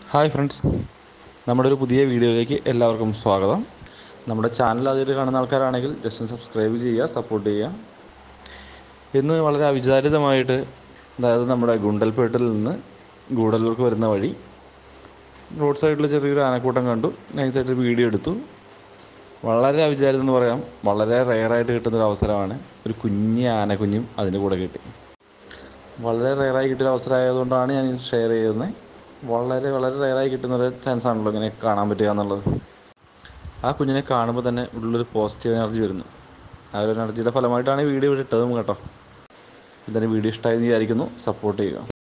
hi friends നമ്മുടെ ഒരു പുതിയ വീഡിയോയിലേക്ക് എല്ലാവർക്കും സ്വാഗതം നമ്മുടെ ചാനൽ ആദ്യമായിട്ട് കാണുന്ന ആൾക്കാരാണെങ്കിൽ ജസ്റ്റ് ഒന്ന് സബ്സ്ക്രൈബ് ചെയ്യുക സപ്പോർട്ട് ചെയ്യുക ഇന്ന് വളരെ അവിചാരിതമായിട്ട് അതായത് നമ്മുടെ ഗുണ്ടൽപേട്ടിൽ നിന്ന് ഗൂഡല്ലൂർക്ക് വരുന്ന വഴി റോഡ് സൈഡിൽ ചെറിയൊരു ആനക്കൂട്ടം കണ്ടു നൈസായിട്ട് വീഡിയോ എടുത്തു വളരെ അവിചാരിതം എന്ന് പറയാം വളരെ റെയറായിട്ട് കിട്ടുന്നൊരു അവസരമാണ് ഒരു കുഞ്ഞ് ആനക്കുഞ്ഞും അതിൻ്റെ കൂടെ കിട്ടി വളരെ റെയറായി കിട്ടിയ അവസരമായതുകൊണ്ടാണ് ഞാൻ ഇത് ഷെയർ ചെയ്യുന്നത് വളരെ വളരെ റെയറായി കിട്ടുന്നൊരു ചാൻസ് ആണല്ലോ ഇങ്ങനെ കാണാൻ പറ്റുക എന്നുള്ളത് ആ കുഞ്ഞിനെ കാണുമ്പോൾ തന്നെ ഉള്ളൊരു പോസിറ്റീവ് എനർജി വരുന്നു ആ ഒരു എനർജിയുടെ ഫലമായിട്ടാണ് ഈ വീഡിയോ ഇവിടെ ഇട്ടതും കേട്ടോ എന്തായാലും വീഡിയോ ഇഷ്ടമായി എന്ന് വിചാരിക്കുന്നു സപ്പോർട്ട് ചെയ്യുക